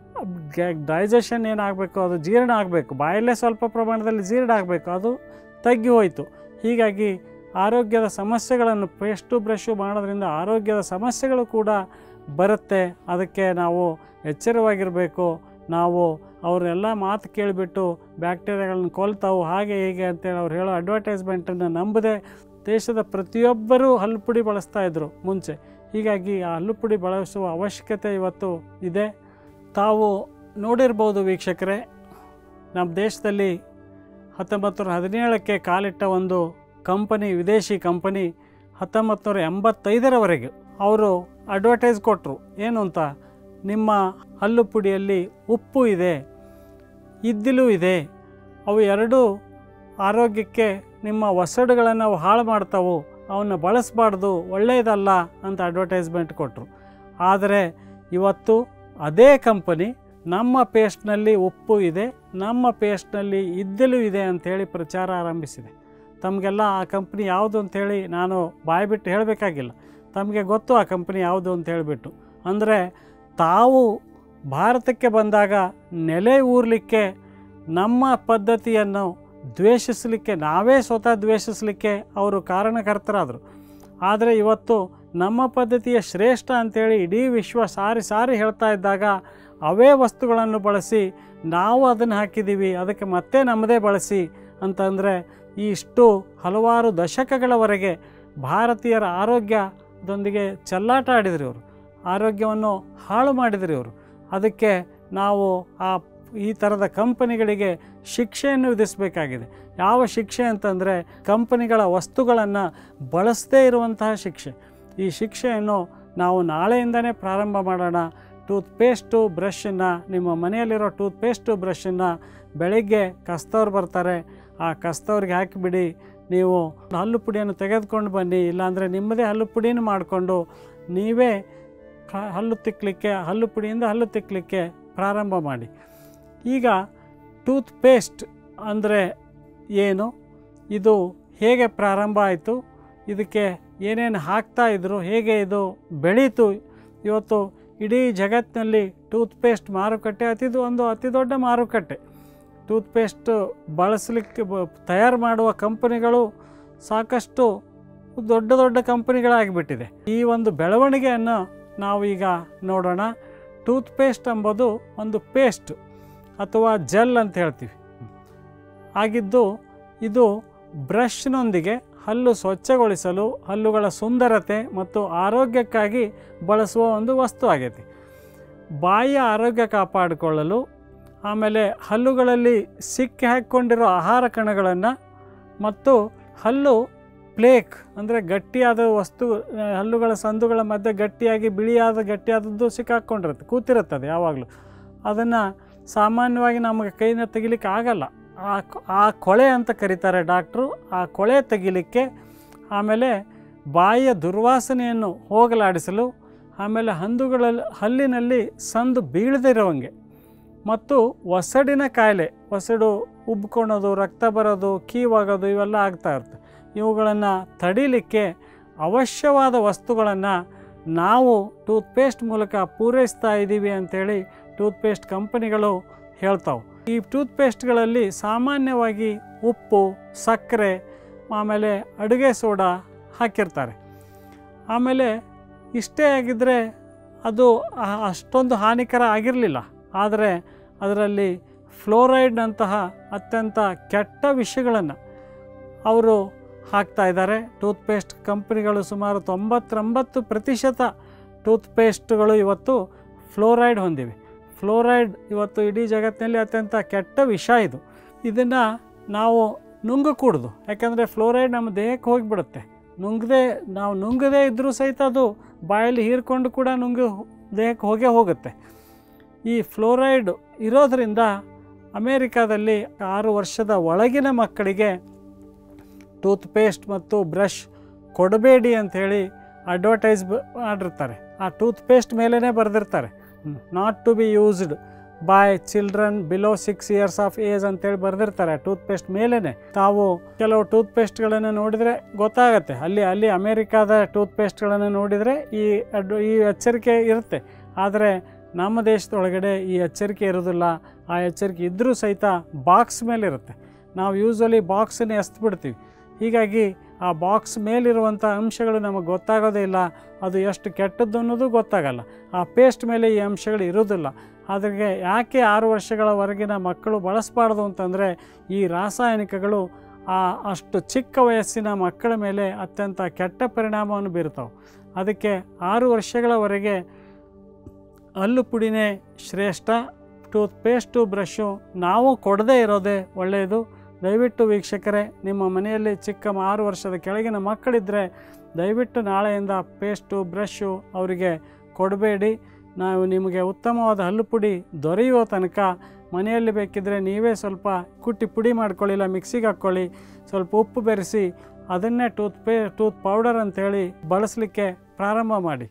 ಡೈಜೆಷನ್ ಏನಾಗಬೇಕು ಅದು ಜೀರ್ಣ ಆಗಬೇಕು ಬಾಯಲ್ಲೇ ಸ್ವಲ್ಪ ಪ್ರಮಾಣದಲ್ಲಿ ಜೀರ್ಣ ಆಗಬೇಕು ಅದು ತಗ್ಗಿ ಹೋಯಿತು ಹೀಗಾಗಿ ಆರೋಗ್ಯದ ಸಮಸ್ಯೆಗಳನ್ನು ಪೇಸ್ಟು ಬ್ರಷು ಮಾಡೋದ್ರಿಂದ ಆರೋಗ್ಯದ ಸಮಸ್ಯೆಗಳು ಕೂಡ ಬರುತ್ತೆ ಅದಕ್ಕೆ ನಾವು ಎಚ್ಚರವಾಗಿರಬೇಕು ನಾವು ಅವರೆಲ್ಲ ಮಾತು ಕೇಳಿಬಿಟ್ಟು ಬ್ಯಾಕ್ಟೀರಿಯಾಗಳನ್ನ ಕೊಲ್ತಾವು ಹಾಗೆ ಹೀಗೆ ಅಂತೇಳಿ ಅವ್ರು ಹೇಳೋ ಅಡ್ವರ್ಟೈಸ್ಮೆಂಟನ್ನು ನಂಬದೆ ದೇಶದ ಪ್ರತಿಯೊಬ್ಬರೂ ಹಲ್ಲುಪುಡಿ ಬಳಸ್ತಾ ಇದ್ದರು ಮುಂಚೆ ಹೀಗಾಗಿ ಆ ಹಲ್ಲುಪುಡಿ ಬಳಸುವ ಅವಶ್ಯಕತೆ ಇವತ್ತು ಇದೆ ತಾವು ನೋಡಿರ್ಬೋದು ವೀಕ್ಷಕರೇ ನಮ್ಮ ದೇಶದಲ್ಲಿ ಹತ್ತೊಂಬತ್ತು ನೂರ ಹದಿನೇಳಕ್ಕೆ ಕಾಲಿಟ್ಟ ಒಂದು ಕಂಪನಿ ವಿದೇಶಿ ಕಂಪನಿ ಹತ್ತೊಂಬತ್ತು ನೂರ ಎಂಬತ್ತೈದರವರೆಗೆ ಅವರು ಅಡ್ವರ್ಟೈಸ್ ಕೊಟ್ಟರು ಏನು ಅಂತ ನಿಮ್ಮ ಹಲ್ಲು ಪುಡಿಯಲ್ಲಿ ಉಪ್ಪು ಇದೆ ಇದ್ದಿಲು ಇದೆ ಅವು ಎರಡೂ ಆರೋಗ್ಯಕ್ಕೆ ನಿಮ್ಮ ಒಸಡುಗಳನ್ನು ಅವು ಹಾಳು ಮಾಡ್ತಾವು ಅವನ್ನ ಬಳಸಬಾರ್ದು ಒಳ್ಳೆಯದಲ್ಲ ಅಂತ ಅಡ್ವರ್ಟೈಸ್ಮೆಂಟ್ ಕೊಟ್ಟರು ಆದರೆ ಇವತ್ತು ಅದೇ ಕಂಪನಿ ನಮ್ಮ ಪೇಸ್ಟ್ನಲ್ಲಿ ಉಪ್ಪು ಇದೆ ನಮ್ಮ ಪೇಸ್ಟ್ನಲ್ಲಿ ಇದ್ದಿಲು ಇದೆ ಅಂಥೇಳಿ ಪ್ರಚಾರ ಆರಂಭಿಸಿದೆ ತಮಗೆಲ್ಲ ಆ ಕಂಪ್ನಿ ಯಾವುದು ಅಂಥೇಳಿ ನಾನು ಬಾಯ್ಬಿಟ್ಟು ಹೇಳಬೇಕಾಗಿಲ್ಲ ತಮಗೆ ಗೊತ್ತು ಆ ಕಂಪ್ನಿ ಯಾವುದು ಅಂತ ಹೇಳಿಬಿಟ್ಟು ಅಂದರೆ ತಾವು ಭಾರತಕ್ಕೆ ಬಂದಾಗ ನೆಲೆ ಊರಲಿಕ್ಕೆ ನಮ್ಮ ಪದ್ಧತಿಯನ್ನು ದ್ವೇಷಿಸಲಿಕ್ಕೆ ನಾವೇ ಸ್ವತಃ ದ್ವೇಷಿಸಲಿಕ್ಕೆ ಅವರು ಕಾರಣಕರ್ತರಾದರು ಆದರೆ ಇವತ್ತು ನಮ್ಮ ಪದ್ಧತಿಯ ಶ್ರೇಷ್ಠ ಅಂಥೇಳಿ ಇಡೀ ವಿಶ್ವ ಸಾರಿ ಸಾರಿ ಹೇಳ್ತಾ ಇದ್ದಾಗ ಅವೇ ವಸ್ತುಗಳನ್ನು ಬಳಸಿ ನಾವು ಅದನ್ನು ಹಾಕಿದ್ದೀವಿ ಅದಕ್ಕೆ ಮತ್ತೆ ನಮ್ಮದೇ ಬಳಸಿ ಅಂತಂದರೆ ಈ ಇಷ್ಟು ಹಲವಾರು ದಶಕಗಳವರೆಗೆ ಭಾರತೀಯರ ಆರೋಗ್ಯದೊಂದಿಗೆ ಚೆಲ್ಲಾಟ ಆಡಿದ್ರು ಇವರು ಆರೋಗ್ಯವನ್ನು ಹಾಳು ಮಾಡಿದ್ರು ಇವರು ಅದಕ್ಕೆ ನಾವು ಆ ಈ ಥರದ ಕಂಪನಿಗಳಿಗೆ ಶಿಕ್ಷೆಯನ್ನು ವಿಧಿಸಬೇಕಾಗಿದೆ ಯಾವ ಶಿಕ್ಷೆ ಅಂತಂದರೆ ಕಂಪನಿಗಳ ವಸ್ತುಗಳನ್ನು ಬಳಸದೇ ಇರುವಂತಹ ಶಿಕ್ಷೆ ಈ ಶಿಕ್ಷೆಯನ್ನು ನಾವು ನಾಳೆಯಿಂದನೇ ಪ್ರಾರಂಭ ಮಾಡೋಣ ಟೂತ್ಪೇಸ್ಟು ಬ್ರಷನ್ನು ನಿಮ್ಮ ಮನೆಯಲ್ಲಿರೋ ಟೂತ್ಪೇಸ್ಟು ಬ್ರಷನ್ನು ಬೆಳಗ್ಗೆ ಕಸ್ತವ್ರು ಬರ್ತಾರೆ ಆ ಕಸ್ತವ್ರಿಗೆ ಹಾಕಿಬಿಡಿ ನೀವು ಹಲ್ಲು ಪುಡಿಯನ್ನು ತೆಗೆದುಕೊಂಡು ಬನ್ನಿ ಇಲ್ಲಾಂದರೆ ನಿಮ್ಮದೇ ಹಲ್ಲು ಪುಡಿಯನ್ನು ಮಾಡಿಕೊಂಡು ನೀವೇ ಹ- ಹಲ್ಲು ತಿಕ್ಕಲಿಕ್ಕೆ ಹಲ್ಲು ಪುಡಿಯಿಂದ ಹಲ್ಲು ತಿಕ್ಕಲಿಕ್ಕೆ ಪ್ರಾರಂಭ ಮಾಡಿ ಈಗ ಟೂತ್ ಪೇಸ್ಟ್ ಅಂದರೆ ಏನು ಇದು ಹೇಗೆ ಪ್ರಾರಂಭ ಆಯಿತು ಇದಕ್ಕೆ ಏನೇನು ಹಾಕ್ತಾ ಇದ್ರು ಹೇಗೆ ಇದು ಬೆಳೀತು ಇವತ್ತು ಇಡೀ ಜಗತ್ತಿನಲ್ಲಿ ಟೂತ್ಪೇಸ್ಟ್ ಮಾರುಕಟ್ಟೆ ಅತಿ ದೊ- ಒಂದು ಅತಿ ದೊಡ್ಡ ಮಾರುಕಟ್ಟೆ ಟೂತ್ಪೇಸ್ಟ್ ಬಳಸಲಿಕ್ಕೆ ಬ ತಯಾರು ಮಾಡುವ ಕಂಪನಿಗಳು ಸಾಕಷ್ಟು ದೊಡ್ಡ ದೊಡ್ಡ ಕಂಪನಿಗಳಾಗಿಬಿಟ್ಟಿದೆ ಈ ಒಂದು ಬೆಳವಣಿಗೆಯನ್ನು ನಾವು ಈಗ ನೋಡೋಣ ಟೂತ್ಪೇಸ್ಟ್ ಎಂಬುದು ಒಂದು ಪೇಸ್ಟ್ ಅಥವಾ ಜೆಲ್ ಅಂತ ಹೇಳ್ತೀವಿ ಆಗಿದ್ದು ಇದು ಬ್ರಷ್ನೊಂದಿಗೆ ಹಲ್ಲು ಸ್ವಚ್ಛಗೊಳಿಸಲು ಹಲ್ಲುಗಳ ಸುಂದರತೆ ಮತ್ತು ಆರೋಗ್ಯಕ್ಕಾಗಿ ಬಳಸುವ ಒಂದು ವಸ್ತು ಆಗೈತಿ ಬಾಯಿಯ ಆರೋಗ್ಯ ಕಾಪಾಡಿಕೊಳ್ಳಲು ಆಮೇಲೆ ಹಲ್ಲುಗಳಲ್ಲಿ ಸಿಕ್ಕಿ ಹಾಕ್ಕೊಂಡಿರೋ ಆಹಾರ ಕಣಗಳನ್ನು ಮತ್ತು ಹಲ್ಲು ಪ್ಲೇಕ್ ಅಂದರೆ ಗಟ್ಟಿಯಾದ ವಸ್ತು ಆ, ಹಲ್ಲುಗಳ ಸಂದುಗಳ ಮಧ್ಯೆ ಗಟ್ಟಿಯಾಗಿ ಬಿಳಿಯಾದ ಗಟ್ಟಿಯಾದದ್ದು ಸಿಕ್ಕಾಕ್ಕೊಂಡಿರುತ್ತೆ ಕೂತಿರುತ್ತದೆ ಯಾವಾಗಲೂ ಅದನ್ನು ಸಾಮಾನ್ಯವಾಗಿ ನಮಗೆ ಕೈನ ತೆಗಿಲಿಕ್ಕೆ ಆಗಲ್ಲ ಆ ಕೊ- ಆ ಕೊಳೆ ಅಂತ ಕರೀತಾರೆ ಡಾಕ್ಟ್ರು ಆ ಕೊಳೆ ತೆಗಿಲಿಕ್ಕೆ ಆಮೇಲೆ ಬಾಯಿಯ ದುರ್ವಾಸನೆಯನ್ನು ಹೋಗಲಾಡಿಸಲು ಆಮೇಲೆ ಹಂದುಗಳಲ್ಲಿ ಹಲ್ಲಿನಲ್ಲಿ ಸಂದು ಬೀಳದಿರೋಂಗೆ ಮತ್ತು ಒಸಡಿನ ಕಾಯಿಲೆ ಒಸಡು ಉಬ್ಕೊಳೋದು ರಕ್ತ ಬರೋದು ಕೀವಾಗೋದು ಇವೆಲ್ಲ ಆಗ್ತಾ ಇರುತ್ತೆ ಇವುಗಳನ್ನು ತಡಿಲಿಕ್ಕೆ ಅವಶ್ಯವಾದ ವಸ್ತುಗಳನ್ನು ನಾವು ಟೂತ್ಪೇಸ್ಟ್ ಮೂಲಕ ಪೂರೈಸ್ತಾ ಇದ್ದೀವಿ ಅಂಥೇಳಿ ಟೂತ್ಪೇಸ್ಟ್ ಕಂಪನಿಗಳು ಹೇಳ್ತಾವೆ ಈ ಟೂತ್ಪೇಸ್ಟ್ಗಳಲ್ಲಿ ಸಾಮಾನ್ಯವಾಗಿ ಉಪ್ಪು ಸಕ್ಕರೆ ಆಮೇಲೆ ಅಡುಗೆ ಸೋಡಾ ಹಾಕಿರ್ತಾರೆ ಆಮೇಲೆ ಇಷ್ಟೇ ಆಗಿದ್ದರೆ ಅದು ಆ- ಅಷ್ಟೊಂದು ಹಾನಿಕರ ಆಗಿರಲಿಲ್ಲ ಆದರೆ ಅದರಲ್ಲಿ ಫ್ಲೋರೈಡ್ನಂತಹ ಅತ್ಯಂತ ಕೆಟ್ಟ ವಿಷಯಗಳನ್ನು ಅವರು ಹಾಕ್ತಾ ಇದ್ದಾರೆ ಟೂತ್ಪೇಸ್ಟ್ ಕಂಪ್ನಿಗಳು ಸುಮಾರು ತೊಂಬತ್ತೊಂಬತ್ತು ಪ್ರತಿಶತ ಟೂತ್ಪೇಸ್ಟ್ಗಳು ಇವತ್ತು ಫ್ಲೋರೈಡ್ ಹೊಂದಿವೆ ಫ್ಲೋರೈಡ್ ಇವತ್ತು ಇಡೀ ಜಗತ್ತಿನಲ್ಲಿ ಅತ್ಯಂತ ಕೆಟ್ಟ ವಿಷ ಇದು ಇದನ್ನು ನಾವು ನುಂಗಕೂಡ್ದು ಯಾಕಂದರೆ ಫ್ಲೋರೈಡ್ ನಮ್ಮ ದೇಹಕ್ಕೆ ಹೋಗಿಬಿಡುತ್ತೆ ನುಂಗದೆ ನಾವು ನುಂಗದೇ ಇದ್ದರೂ ಸಹಿತ ಅದು ಬಾಯಲ್ಲಿ ಹೀರ್ಕೊಂಡು ಕೂಡ ನುಂಗಿ ದೇಹಕ್ಕೆ ಹೋಗೇ ಹೋಗುತ್ತೆ ಈ ಫ್ಲೋರೈಡ್ ಇರೋದರಿಂದ ಅಮೇರಿಕಾದಲ್ಲಿ ಆರು ವರ್ಷದ ಒಳಗಿನ ಮಕ್ಕಳಿಗೆ ಟೂತ್ಪೇಸ್ಟ್ ಮತ್ತು ಬ್ರಷ್ ಕೊಡಬೇಡಿ ಅಂಥೇಳಿ ಅಡ್ವರ್ಟೈಸ್ ಮಾಡಿರ್ತಾರೆ ಆ ಟೂತ್ಪೇಸ್ಟ್ ಮೇಲೇ ಬರೆದಿರ್ತಾರೆ not to be used by children below six years of age ಅಂತೇಳಿ ಬರೆದಿರ್ತಾರೆ ಟೂತ್ಪೇಸ್ಟ್ ಮೇಲೇ ತಾವು ಕೆಲವು ಟೂತ್ಪೇಸ್ಟ್ಗಳನ್ನು ನೋಡಿದರೆ ಗೊತ್ತಾಗತ್ತೆ ಅಲ್ಲಿ ಅಲ್ಲಿ ಅಮೇರಿಕಾದ ಟೂತ್ಪೇಸ್ಟ್ಗಳನ್ನು ನೋಡಿದರೆ ಈ ಅಡ್ ಈ ಎಚ್ಚರಿಕೆ ಇರುತ್ತೆ ಆದರೆ ನಮ್ಮ ದೇಶದೊಳಗಡೆ ಈ ಎಚ್ಚರಿಕೆ ಇರೋದಿಲ್ಲ ಆ ಎಚ್ಚರಿಕೆ ಇದ್ದರೂ ಸಹಿತ ಬಾಕ್ಸ್ ಮೇಲೆ ಇರುತ್ತೆ ನಾವು ಯೂಸ್ವಲಿ ಬಾಕ್ಸನ್ನೇ ಎಸ್ತ್ಬಿಡ್ತೀವಿ ಹೀಗಾಗಿ ಆ ಬಾಕ್ಸ್ ಮೇಲಿರುವಂಥ ಅಂಶಗಳು ನಮಗೆ ಗೊತ್ತಾಗೋದೇ ಇಲ್ಲ ಅದು ಎಷ್ಟು ಕೆಟ್ಟದ್ದು ಅನ್ನೋದು ಗೊತ್ತಾಗಲ್ಲ ಆ ಪೇಸ್ಟ್ ಮೇಲೆ ಈ ಅಂಶಗಳು ಇರೋದಿಲ್ಲ ಅದ್ರಿಗೆ ಯಾಕೆ ಆರು ವರ್ಷಗಳವರೆಗಿನ ಮಕ್ಕಳು ಬಳಸಬಾರ್ದು ಅಂತಂದರೆ ಈ ರಾಸಾಯನಿಕಗಳು ಆ ಅಷ್ಟು ಚಿಕ್ಕ ವಯಸ್ಸಿನ ಮಕ್ಕಳ ಮೇಲೆ ಅತ್ಯಂತ ಕೆಟ್ಟ ಪರಿಣಾಮವನ್ನು ಬೀರ್ತಾವೆ ಅದಕ್ಕೆ ಆರು ವರ್ಷಗಳವರೆಗೆ ಹಲ್ಲು ಪುಡಿನೇ ಶ್ರೇಷ್ಠ ಟೂತ್ಪೇಸ್ಟು ಬ್ರಷು ನಾವು ಕೊಡದೇ ಇರೋದೇ ಒಳ್ಳೆಯದು ದಯವಿಟ್ಟು ವೀಕ್ಷಕರೇ ನಿಮ್ಮ ಮನೆಯಲ್ಲಿ ಚಿಕ್ಕ ಮ- ಆರು ವರ್ಷದ ಕೆಳಗಿನ ಮಕ್ಕಳಿದ್ದರೆ ದಯವಿಟ್ಟು ನಾಳೆಯಿಂದ ಪೇಸ್ಟು ಬ್ರಷು ಅವರಿಗೆ ಕೊಡಬೇಡಿ ನಾವು ನಿಮಗೆ ಉತ್ತಮವಾದ ಹಲ್ಲು ಪುಡಿ ದೊರೆಯುವ ತನಕ ಮನೆಯಲ್ಲಿ ಬೇಕಿದ್ದರೆ ನೀವೇ ಸ್ವಲ್ಪ ಕುಟ್ಟಿ ಪುಡಿ ಮಾಡ್ಕೊಳ್ಳಿ ಇಲ್ಲ ಮಿಕ್ಸಿಗೆ ಹಾಕ್ಕೊಳ್ಳಿ ಸ್ವಲ್ಪ ಉಪ್ಪು ಬೆರೆಸಿ ಅದನ್ನೇ ಟೂತ್ ಪೇ ಟೂತ್ ಪೌಡರ್ ಅಂತೇಳಿ ಬಳಸಲಿಕ್ಕೆ ಪ್ರಾರಂಭ ಮಾಡಿ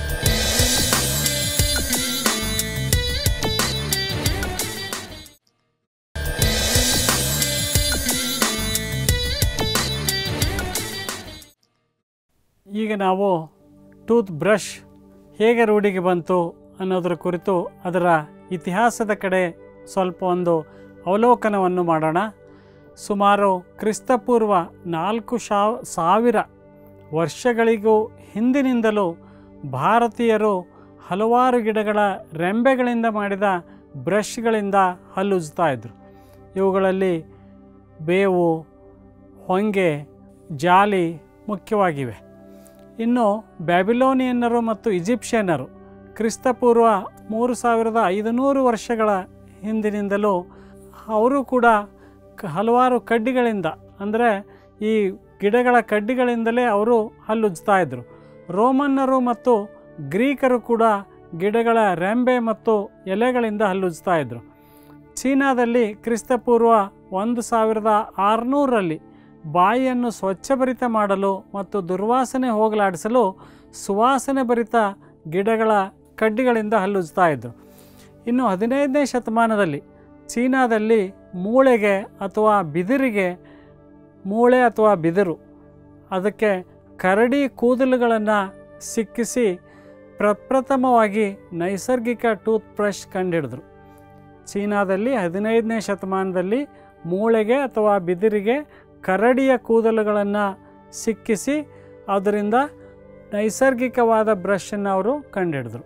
ಈಗ ನಾವು ಟೂತ್ ಬ್ರಷ್ ಹೇಗೆ ರೂಢಿಗೆ ಬಂತು ಅನ್ನೋದರ ಕುರಿತು ಅದರ ಇತಿಹಾಸದ ಕಡೆ ಸ್ವಲ್ಪ ಒಂದು ಅವಲೋಕನವನ್ನು ಮಾಡೋಣ ಸುಮಾರು ಕ್ರಿಸ್ತಪೂರ್ವ ನಾಲ್ಕು ಶಾವ್ ಸಾವಿರ ವರ್ಷಗಳಿಗೂ ಹಿಂದಿನಿಂದಲೂ ಭಾರತೀಯರು ಹಲವಾರು ಗಿಡಗಳ ರೆಂಬೆಗಳಿಂದ ಮಾಡಿದ ಬ್ರಷ್ಗಳಿಂದ ಹಲ್ಲುಜ್ತಾ ಇದ್ದರು ಇವುಗಳಲ್ಲಿ ಬೇವು ಹೊಂಗೆ ಜಾಲಿ ಮುಖ್ಯವಾಗಿವೆ ಇನ್ನು ಬ್ಯಾಬಿಲೋನಿಯನ್ನರು ಮತ್ತು ಈಜಿಪ್ಷಿಯನ್ನರು ಕ್ರಿಸ್ತಪೂರ್ವ ಮೂರು ಸಾವಿರದ ಐದುನೂರು ವರ್ಷಗಳ ಹಿಂದಿನಿಂದಲೂ ಅವರು ಕೂಡ ಕ- ಹಲವಾರು ಕಡ್ಡಿಗಳಿಂದ ಅಂದರೆ ಈ ಗಿಡಗಳ ಕಡ್ಡಿಗಳಿಂದಲೇ ಅವರು ಹಲ್ಲುಜ್ತಾ ಇದ್ದರು ರೋಮನ್ನರು ಮತ್ತು ಗ್ರೀಕರು ಕೂಡ ಗಿಡಗಳ ರೆಂಬೆ ಮತ್ತು ಎಲೆಗಳಿಂದ ಹಲ್ಲುಜ್ತಾ ಇದ್ದರು ಚೀನಾದಲ್ಲಿ ಕ್ರಿಸ್ತಪೂರ್ವ ಒಂದು ಸಾವಿರದ ಆರುನೂರರಲ್ಲಿ ಬಾಯಿಯನ್ನು ಸ್ವಚ್ಛಭರಿತ ಮಾಡಲು ಮತ್ತು ದುರ್ವಾಸನೆ ಹೋಗಲಾಡಿಸಲು ಸುವಾಸನೆ ಭರಿತ ಗಿಡಗಳ ಕಡ್ಡಿಗಳಿಂದ ಹಲ್ಲುಜ್ತಾ ಇದ್ದರು ಇನ್ನು ಹದಿನೈದನೇ ಶತಮಾನದಲ್ಲಿ ಚೀನಾದಲ್ಲಿ ಮೂಳೆಗೆ ಅಥವಾ ಬಿದಿರಿಗೆ ಮೂಳೆ ಅಥವಾ ಬಿದಿರು ಅದಕ್ಕೆ ಕರಡಿ ಕೂದಲುಗಳನ್ನು ಸಿಕ್ಕಿಸಿ ಪ್ರಪ್ರಥಮವಾಗಿ ನೈಸರ್ಗಿಕ ಟೂತ್ ಬ್ರಷ್ ಕಂಡುಹಿಡಿದ್ರು ಚೀನಾದಲ್ಲಿ ಹದಿನೈದನೇ ಶತಮಾನದಲ್ಲಿ ಮೂಳೆಗೆ ಅಥವಾ ಬಿದಿರಿಗೆ ಕರಡಿಯ ಕೂದಲುಗಳನ್ನು ಸಿಕ್ಕಿಸಿ ಅದರಿಂದ ನೈಸರ್ಗಿಕವಾದ ಬ್ರಷನ್ನು ಅವರು ಕಂಡುಹಿಡಿದ್ರು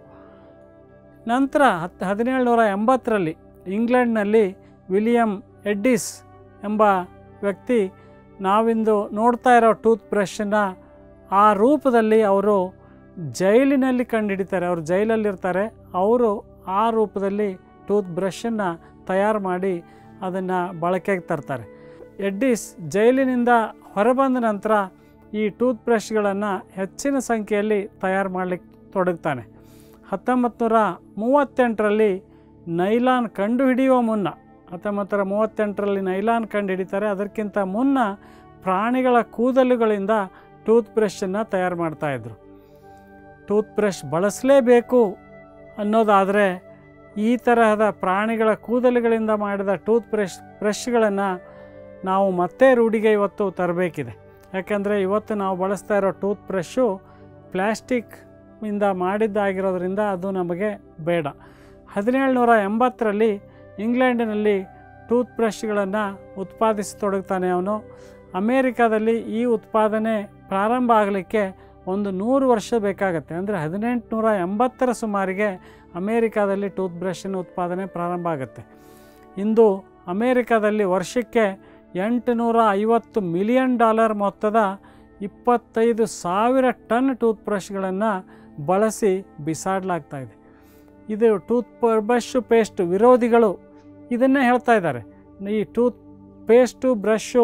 ನಂತರ ಹತ್ತು ಹದಿನೇಳುನೂರ ಎಂಬತ್ತರಲ್ಲಿ ಇಂಗ್ಲೆಂಡ್ನಲ್ಲಿ ವಿಲಿಯಂ ಎಡ್ಡಿಸ್ ಎಂಬ ವ್ಯಕ್ತಿ ನಾವಿಂದು ನೋಡ್ತಾ ಇರೋ ಟೂತ್ ಬ್ರಷನ್ನು ಆ ರೂಪದಲ್ಲಿ ಅವರು ಜೈಲಿನಲ್ಲಿ ಕಂಡುಹಿಡಿತಾರೆ ಅವರು ಜೈಲಲ್ಲಿರ್ತಾರೆ ಅವರು ಆ ರೂಪದಲ್ಲಿ ಟೂತ್ ಬ್ರಷನ್ನು ತಯಾರು ಮಾಡಿ ಅದನ್ನು ಬಳಕೆಗೆ ತರ್ತಾರೆ ಎಡ್ಡಿಸ್ ಜೈಲಿನಿಂದ ಹೊರಬಂದ ನಂತರ ಈ ಟೂತ್ ಬ್ರಷ್ಗಳನ್ನು ಹೆಚ್ಚಿನ ಸಂಖ್ಯೆಯಲ್ಲಿ ತಯಾರು ಮಾಡಲಿಕ್ಕೆ ತೊಡಗ್ತಾನೆ ಹತ್ತೊಂಬತ್ತು ನೂರ ಮೂವತ್ತೆಂಟರಲ್ಲಿ ನೈಲಾನ್ ಕಂಡುಹಿಡಿಯುವ ಮುನ್ನ ಹತ್ತೊಂಬತ್ತು ನೂರ ಮೂವತ್ತೆಂಟರಲ್ಲಿ ನೈಲಾನ್ ಕಂಡು ಹಿಡಿತಾರೆ ಅದಕ್ಕಿಂತ ಮುನ್ನ ಪ್ರಾಣಿಗಳ ಕೂದಲುಗಳಿಂದ ಟೂತ್ ಬ್ರಷನ್ನು ತಯಾರು ಮಾಡ್ತಾಯಿದ್ರು ಟೂತ್ ಬ್ರಷ್ ಬಳಸಲೇಬೇಕು ಅನ್ನೋದಾದರೆ ಈ ತರಹದ ಪ್ರಾಣಿಗಳ ಕೂದಲುಗಳಿಂದ ಮಾಡಿದ ಟೂತ್ ಬ್ರಷ್ ಬ್ರಷ್ಗಳನ್ನು ನಾವು ಮತ್ತೆ ರೂಢಿಗೆ ಇವತ್ತು ತರಬೇಕಿದೆ ಯಾಕೆಂದರೆ ಇವತ್ತು ನಾವು ಬಳಸ್ತಾ ಇರೋ ಟೂತ್ ಬ್ರಷ್ಷು ಪ್ಲ್ಯಾಸ್ಟಿಕ್ ಇಂದ ಮಾಡಿದ್ದಾಗಿರೋದ್ರಿಂದ ಅದು ನಮಗೆ ಬೇಡ ಹದಿನೇಳುನೂರ ಎಂಬತ್ತರಲ್ಲಿ ಇಂಗ್ಲೆಂಡಿನಲ್ಲಿ ಟೂತ್ ಬ್ರಷ್ಗಳನ್ನು ಉತ್ಪಾದಿಸತೊಡಗ್ತಾನೆ ಅವನು ಅಮೇರಿಕಾದಲ್ಲಿ ಈ ಉತ್ಪಾದನೆ ಪ್ರಾರಂಭ ಆಗಲಿಕ್ಕೆ ಒಂದು ನೂರು ವರ್ಷ ಬೇಕಾಗತ್ತೆ ಅಂದರೆ ಹದಿನೆಂಟುನೂರ ಎಂಬತ್ತರ ಸುಮಾರಿಗೆ ಅಮೇರಿಕಾದಲ್ಲಿ ಟೂತ್ ಬ್ರಷ್ಷಿನ ಉತ್ಪಾದನೆ ಪ್ರಾರಂಭ ಆಗುತ್ತೆ ಇಂದು ಅಮೇರಿಕಾದಲ್ಲಿ ವರ್ಷಕ್ಕೆ ಎಂಟುನೂರ ಐವತ್ತು ಮಿಲಿಯನ್ ಡಾಲರ್ ಮೊತ್ತದ ಇಪ್ಪತ್ತೈದು ಸಾವಿರ ಟನ್ ಟೂತ್ ಬ್ರಷ್ಗಳನ್ನು ಬಳಸಿ ಬಿಸಾಡಲಾಗ್ತಾ ಇದೆ ಇದು ಟೂತ್ ಬ್ರಷ್ ಪೇಸ್ಟ್ ವಿರೋಧಿಗಳು ಇದನ್ನೇ ಹೇಳ್ತಾ ಇದ್ದಾರೆ ಈ ಟೂತ್ ಪೇಸ್ಟು ಬ್ರಷ್ಷು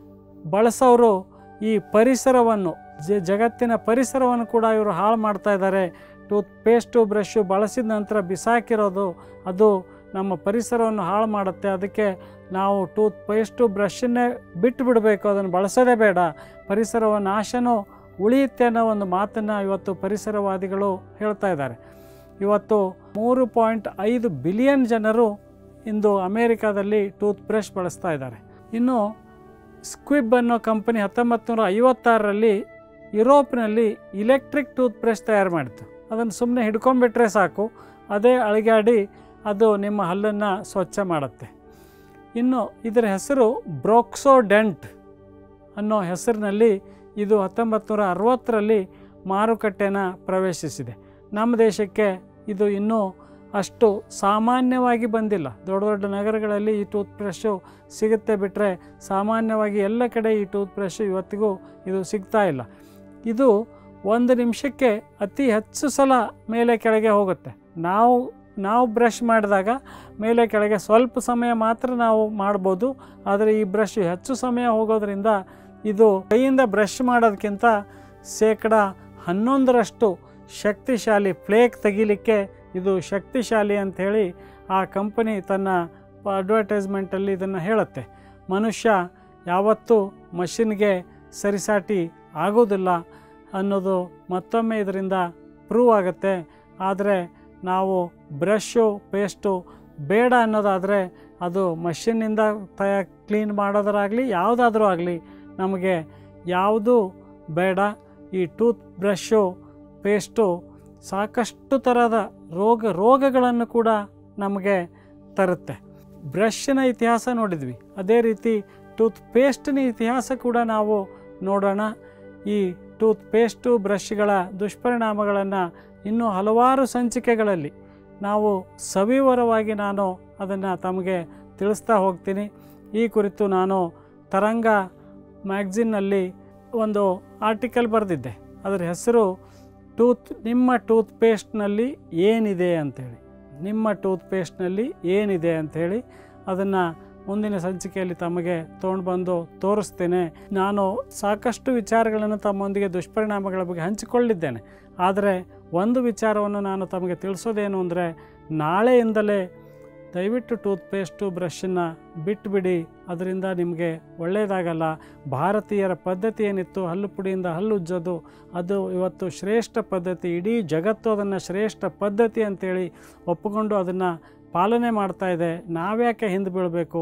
ಬಳಸೋರು ಈ ಪರಿಸರವನ್ನು ಜ ಜಗತ್ತಿನ ಪರಿಸರವನ್ನು ಕೂಡ ಇವರು ಹಾಳು ಮಾಡ್ತಾ ಇದ್ದಾರೆ ಟೂತ್ ಪೇಸ್ಟು ಬ್ರಷ್ಷು ಬಳಸಿದ ನಂತರ ಬಿಸಾಕಿರೋದು ಅದು ನಮ್ಮ ಪರಿಸರವನ್ನು ಹಾಳು ಮಾಡುತ್ತೆ ಅದಕ್ಕೆ ನಾವು ಟೂತ್ ಪೇಸ್ಟು ಬ್ರಷನ್ನೇ ಬಿಟ್ಟು ಬಿಡಬೇಕು ಅದನ್ನು ಬಳಸೋದೇ ಬೇಡ ಪರಿಸರವ ನಾಶನೂ ಉಳಿಯುತ್ತೆ ಅನ್ನೋ ಒಂದು ಮಾತನ್ನು ಇವತ್ತು ಪರಿಸರವಾದಿಗಳು ಹೇಳ್ತಾ ಇದ್ದಾರೆ ಇವತ್ತು ಮೂರು ಪಾಯಿಂಟ್ ಐದು ಬಿಲಿಯನ್ ಜನರು ಇಂದು ಅಮೇರಿಕಾದಲ್ಲಿ ಟೂತ್ ಬ್ರಷ್ ಬಳಸ್ತಾ ಇದ್ದಾರೆ ಇನ್ನು ಸ್ಕ್ವಿಬ್ ಅನ್ನೋ ಕಂಪನಿ ಹತ್ತೊಂಬತ್ತು ನೂರ ಐವತ್ತಾರರಲ್ಲಿ ಯುರೋಪ್ನಲ್ಲಿ ಇಲೆಕ್ಟ್ರಿಕ್ ಟೂತ್ ಬ್ರಷ್ ತಯಾರು ಮಾಡಿತು ಅದನ್ನು ಸುಮ್ಮನೆ ಹಿಡ್ಕೊಂಡ್ಬಿಟ್ರೆ ಸಾಕು ಅದೇ ಅಳಿಗಾಡಿ ಅದು ನಿಮ್ಮ ಹಲ್ಲನ್ನು ಸ್ವಚ್ಛ ಮಾಡುತ್ತೆ ಇನ್ನು ಇದರ ಹೆಸರು ಬ್ರೋಕ್ಸೋಡೆಂಟ್ ಅನ್ನೋ ಹೆಸರಿನಲ್ಲಿ ಇದು ಹತ್ತೊಂಬತ್ತು ನೂರ ಅರವತ್ತರಲ್ಲಿ ಮಾರುಕಟ್ಟೆನ ಪ್ರವೇಶಿಸಿದೆ ನಮ್ಮ ದೇಶಕ್ಕೆ ಇದು ಇನ್ನೂ ಅಷ್ಟು ಸಾಮಾನ್ಯವಾಗಿ ಬಂದಿಲ್ಲ ದೊಡ್ಡ ದೊಡ್ಡ ನಗರಗಳಲ್ಲಿ ಈ ಟೂತ್ ಬ್ರಷ್ಷು ಸಿಗುತ್ತೆ ಬಿಟ್ಟರೆ ಸಾಮಾನ್ಯವಾಗಿ ಎಲ್ಲ ಕಡೆ ಈ ಟೂತ್ ಬ್ರಷ್ ಇವತ್ತಿಗೂ ಇದು ಸಿಗ್ತಾ ಇಲ್ಲ ಇದು ಒಂದು ನಿಮಿಷಕ್ಕೆ ಅತಿ ಹೆಚ್ಚು ಸಲ ಮೇಲೆ ಕೆಳಗೆ ಹೋಗುತ್ತೆ ನಾವು ನಾವು ಬ್ರಷ್ ಮಾಡಿದಾಗ ಮೇಲೆ ಕೆಳಗೆ ಸ್ವಲ್ಪ ಸಮಯ ಮಾತ್ರ ನಾವು ಮಾಡ್ಬೋದು ಆದರೆ ಈ ಬ್ರಷ್ ಹೆಚ್ಚು ಸಮಯ ಹೋಗೋದ್ರಿಂದ ಇದು ಕೈಯಿಂದ ಬ್ರಷ್ ಮಾಡೋದಕ್ಕಿಂತ ಶೇಕಡ ಹನ್ನೊಂದರಷ್ಟು ಶಕ್ತಿಶಾಲಿ ಫ್ಲೇಕ್ ತೆಗಿಲಿಕ್ಕೆ ಇದು ಶಕ್ತಿಶಾಲಿ ಅಂಥೇಳಿ ಆ ಕಂಪನಿ ತನ್ನ ಅಡ್ವರ್ಟೈಸ್ಮೆಂಟಲ್ಲಿ ಇದನ್ನು ಹೇಳುತ್ತೆ ಮನುಷ್ಯ ಯಾವತ್ತೂ ಮಷಿನ್ಗೆ ಸರಿಸಾಟಿ ಆಗೋದಿಲ್ಲ ಅನ್ನೋದು ಮತ್ತೊಮ್ಮೆ ಇದರಿಂದ ಪ್ರೂವ್ ಆಗುತ್ತೆ ಆದರೆ ನಾವು ಬ್ರಷ್ಷು ಪೇಸ್ಟು ಬೇಡ ಅನ್ನೋದಾದರೆ ಅದು ಮಷಿನ್ನಿಂದ ತಯ ಕ್ಲೀನ್ ಮಾಡೋದರಾಗಲಿ ಯಾವುದಾದ್ರೂ ಆಗಲಿ ನಮಗೆ ಯಾವುದೂ ಬೇಡ ಈ ಟೂತ್ ಬ್ರಷ್ಷು ಪೇಸ್ಟು ಸಾಕಷ್ಟು ಥರದ ರೋಗ ರೋಗಗಳನ್ನು ಕೂಡ ನಮಗೆ ತರುತ್ತೆ ಬ್ರಷ್ನ ಇತಿಹಾಸ ನೋಡಿದ್ವಿ ಅದೇ ರೀತಿ ಟೂತ್ ಪೇಸ್ಟ್ನ ಇತಿಹಾಸ ಕೂಡ ನಾವು ನೋಡೋಣ ಈ ಟೂತ್ ಪೇಸ್ಟು ಬ್ರಷ್ಗಳ ದುಷ್ಪರಿಣಾಮಗಳನ್ನು ಇನ್ನೂ ಹಲವಾರು ಸಂಚಿಕೆಗಳಲ್ಲಿ ನಾವು ಸವಿವರವಾಗಿ ನಾನು ಅದನ್ನು ತಮಗೆ ತಿಳಿಸ್ತಾ ಹೋಗ್ತೀನಿ ಈ ಕುರಿತು ನಾನು ತರಂಗ ಮ್ಯಾಗ್ಝಿನ್ನಲ್ಲಿ ಒಂದು ಆರ್ಟಿಕಲ್ ಬರೆದಿದ್ದೆ ಅದರ ಹೆಸರು ಟೂತ್ ನಿಮ್ಮ ಟೂತ್ ಪೇಸ್ಟ್ನಲ್ಲಿ ಏನಿದೆ ಅಂಥೇಳಿ ನಿಮ್ಮ ಟೂತ್ ಪೇಸ್ಟ್ನಲ್ಲಿ ಏನಿದೆ ಅಂಥೇಳಿ ಅದನ್ನು ಮುಂದಿನ ಸಂಚಿಕೆಯಲ್ಲಿ ತಮಗೆ ತೊಗೊಂಡು ಬಂದು ತೋರಿಸ್ತೇನೆ ನಾನು ಸಾಕಷ್ಟು ವಿಚಾರಗಳನ್ನು ತಮ್ಮೊಂದಿಗೆ ದುಷ್ಪರಿಣಾಮಗಳ ಬಗ್ಗೆ ಹಂಚಿಕೊಳ್ಳಿದ್ದೇನೆ ಆದರೆ ಒಂದು ವಿಚಾರವನ್ನು ನಾನು ತಮಗೆ ತಿಳಿಸೋದೇನು ಅಂದರೆ ನಾಳೆಯಿಂದಲೇ ದಯವಿಟ್ಟು ಟೂತ್ ಪೇಸ್ಟು ಬ್ರಷನ್ನು ಬಿಟ್ಟುಬಿಡಿ ಅದರಿಂದ ನಿಮಗೆ ಒಳ್ಳೆಯದಾಗಲ್ಲ ಭಾರತೀಯರ ಪದ್ಧತಿ ಏನಿತ್ತು ಹಲ್ಲು ಪುಡಿಯಿಂದ ಹಲ್ಲು ಉಜ್ಜೋದು ಅದು ಇವತ್ತು ಶ್ರೇಷ್ಠ ಪದ್ಧತಿ ಇಡೀ ಜಗತ್ತು ಅದನ್ನು ಶ್ರೇಷ್ಠ ಪದ್ಧತಿ ಅಂತೇಳಿ ಒಪ್ಪಿಕೊಂಡು ಅದನ್ನು ಪಾಲನೆ ಮಾಡ್ತಾ ಇದೆ ನಾವ್ಯಾಕೆ ಹಿಂದೆ ಬೀಳಬೇಕು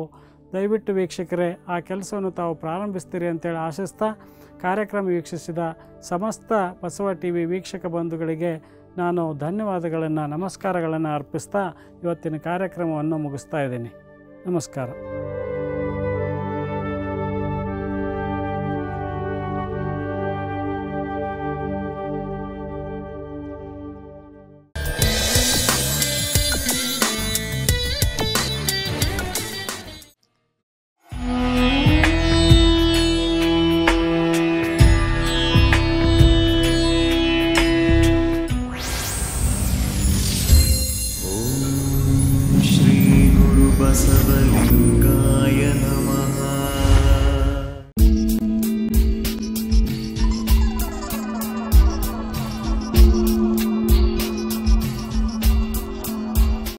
ದಯವಿಟ್ಟು ವೀಕ್ಷಕರೇ ಆ ಕೆಲಸವನ್ನು ತಾವು ಪ್ರಾರಂಭಿಸ್ತೀರಿ ಅಂತೇಳಿ ಆಶಿಸ್ತಾ ಕಾರ್ಯಕ್ರಮ ವೀಕ್ಷಿಸಿದ ಸಮಸ್ತ ಬಸವ ಟಿ ವಿ ವೀಕ್ಷಕ ಬಂಧುಗಳಿಗೆ ನಾನು ಧನ್ಯವಾದಗಳನ್ನು ನಮಸ್ಕಾರಗಳನ್ನು ಅರ್ಪಿಸ್ತಾ ಇವತ್ತಿನ ಕಾರ್ಯಕ್ರಮವನ್ನು ಮುಗಿಸ್ತಾ ಇದ್ದೀನಿ ನಮಸ್ಕಾರ श्रीगुरुबसवलिं